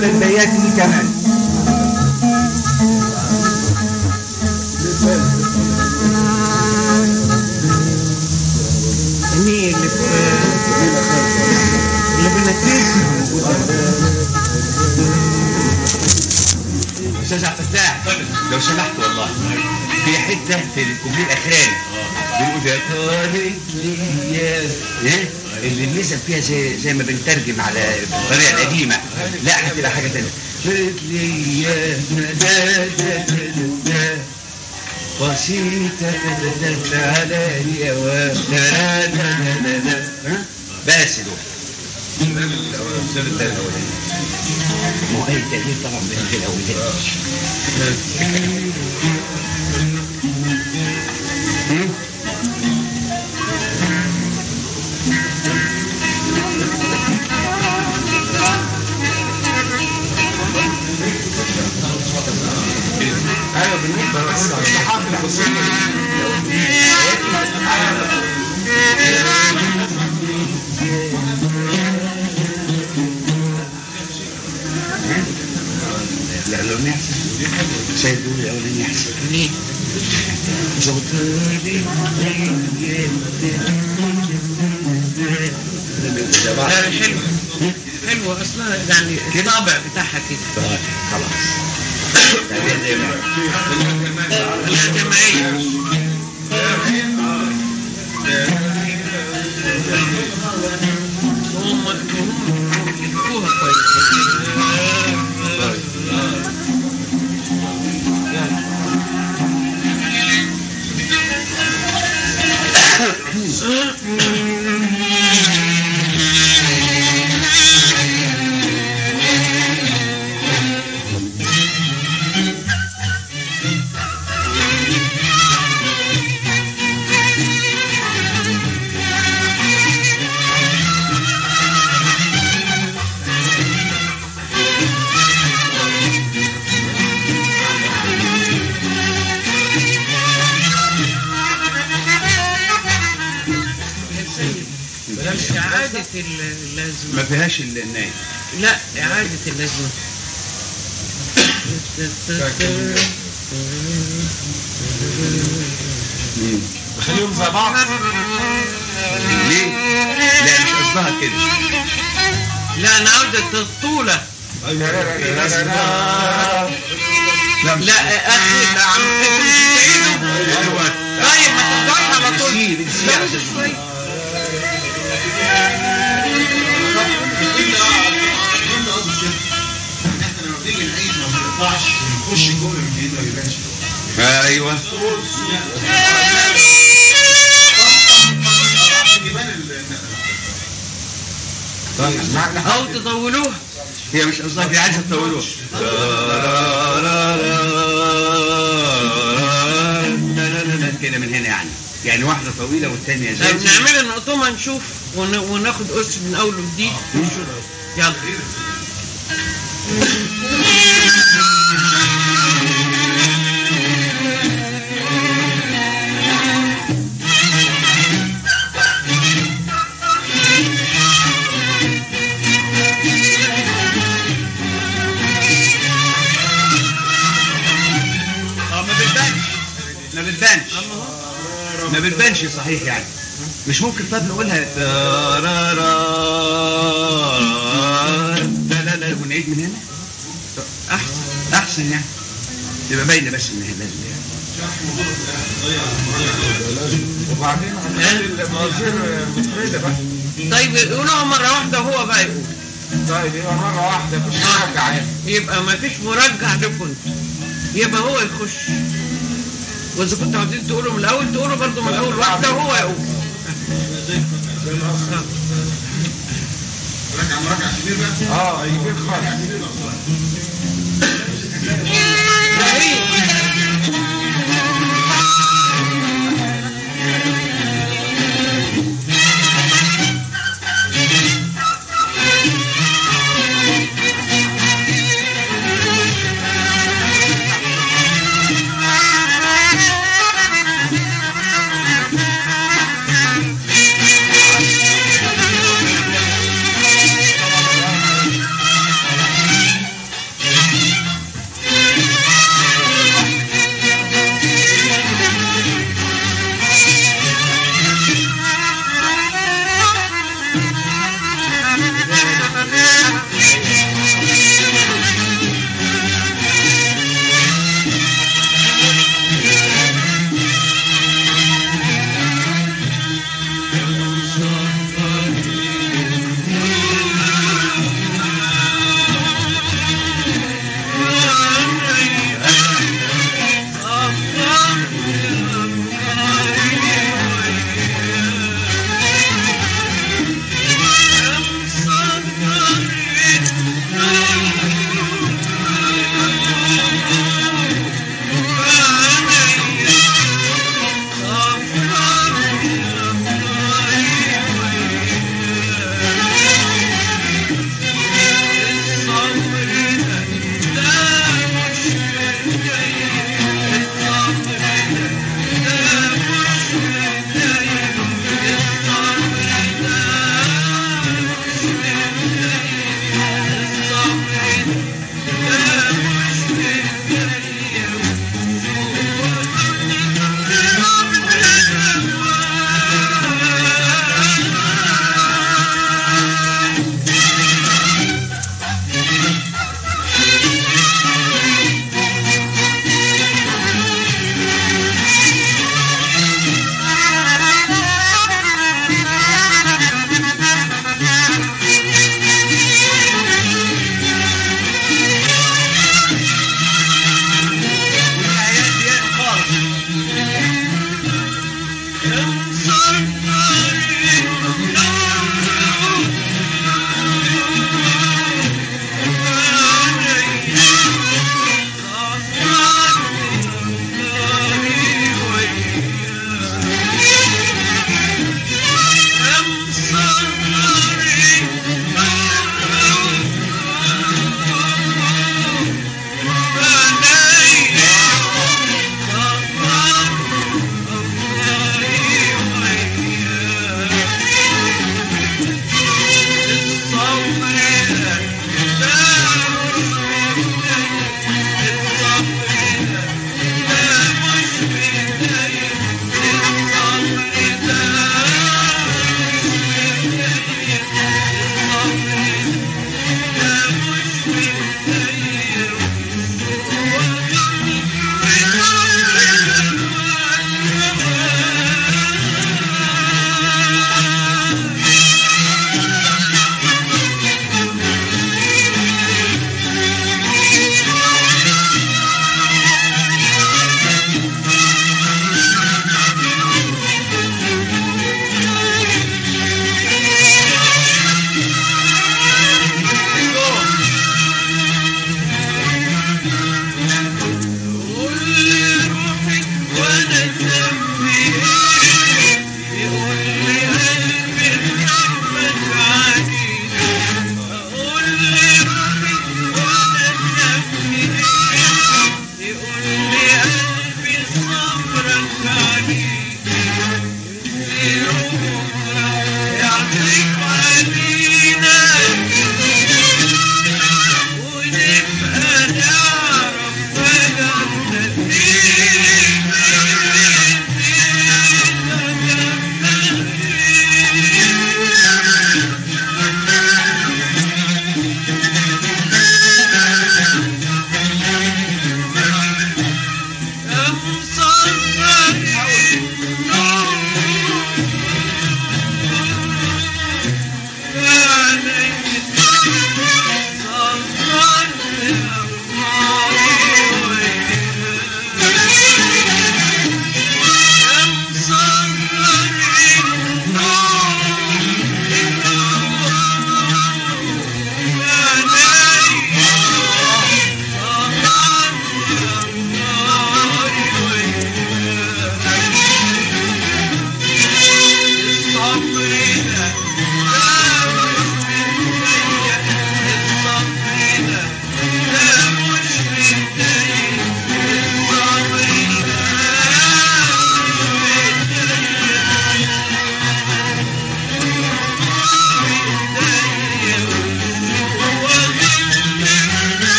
ولا البياتي كمان مين اللي في اللي بنتيسها استاذ عبد الفتاح لو سمحت والله في حته في الكوبليه الاخراني بيقول يا طارق ليا ايه اللي النسب فيها زي زي ما بنترجم على الطريقه القديمه لا هتبقى حاجه ثانيه طارق ليا دا دا دا دا بسيطة عليا و دا دا دا دا دا ها؟ بس دول الثالث الاولاني ما هو اي تأثير طبعا في الاولاني ايوه بالنسبه بس للصحافه المصريه لا لو نحسن سيد دول الاولاني احسن ليه؟ لا حلو حلو اصلا يعني الطابع بتاعها كده طيب خلاص طيب زي ما الجمعية هم هم يكتبوها كويس بلاش إعادة اللازمة ما فيهاش ال- الناي لا إعادة اللازمة خليهم زي بعض ليه؟ لا مش قصدها كده لا أنا عاوزة الطولة لا مش لا أخي لا عم ايوه طيب ما تفضلش على طول نسيه نسيه يا أستاذ. شوي. احنا لما بنيجي نعيد ما بنقطعش نخش جوه من جديد ما بيبانش ايوه طيب أو تطولوها هي مش قصدها دي عايزه تطولوها لا لا لا لا لا كده من هنا يعني يعني واحده طويله والثانيه زي طيب نعملها نقطومة نشوف ون- وناخد أس من أول وجديد يلا اه ما بتبانش ما بتبانش ما بتبانش صحيح يعني مش ممكن طب نقولها تارارا لا لا لا ونعيد من هنا أحسن احسن يعني تبقى باينه بس ان هي لازم يعني وبعدين هنخلي الموازير مفردة بقى طيب يقولوها مرة واحدة وهو بقى يقول طيب يبقى مرة واحدة مفيش مرجع يعني يبقى ما فيش مرجع لكم يبقى هو يخش واذا كنتوا عاوزين تقولوا من الاول تقولوا برضه من الاول واحده وهو يقول اه كبير خالص جميل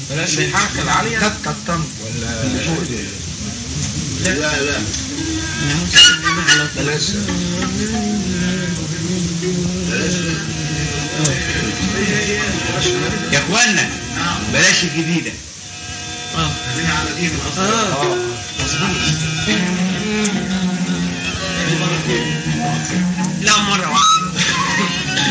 بلاش الحركه العاليه تك الطم ولا فوق دي لا لا بلاش يا اخوانا بلاش الجديده اه خلينا على دين الاصل اه لا مرة واحدة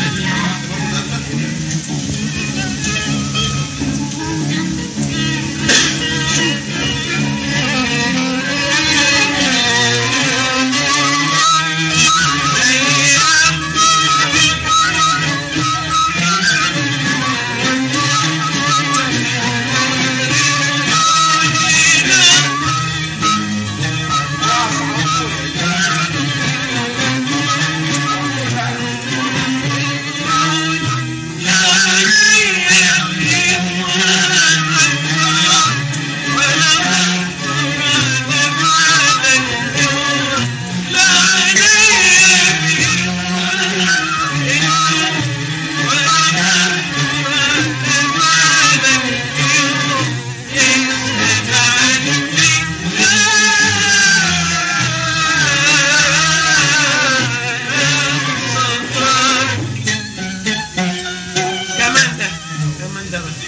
كمان ده كمان ده بس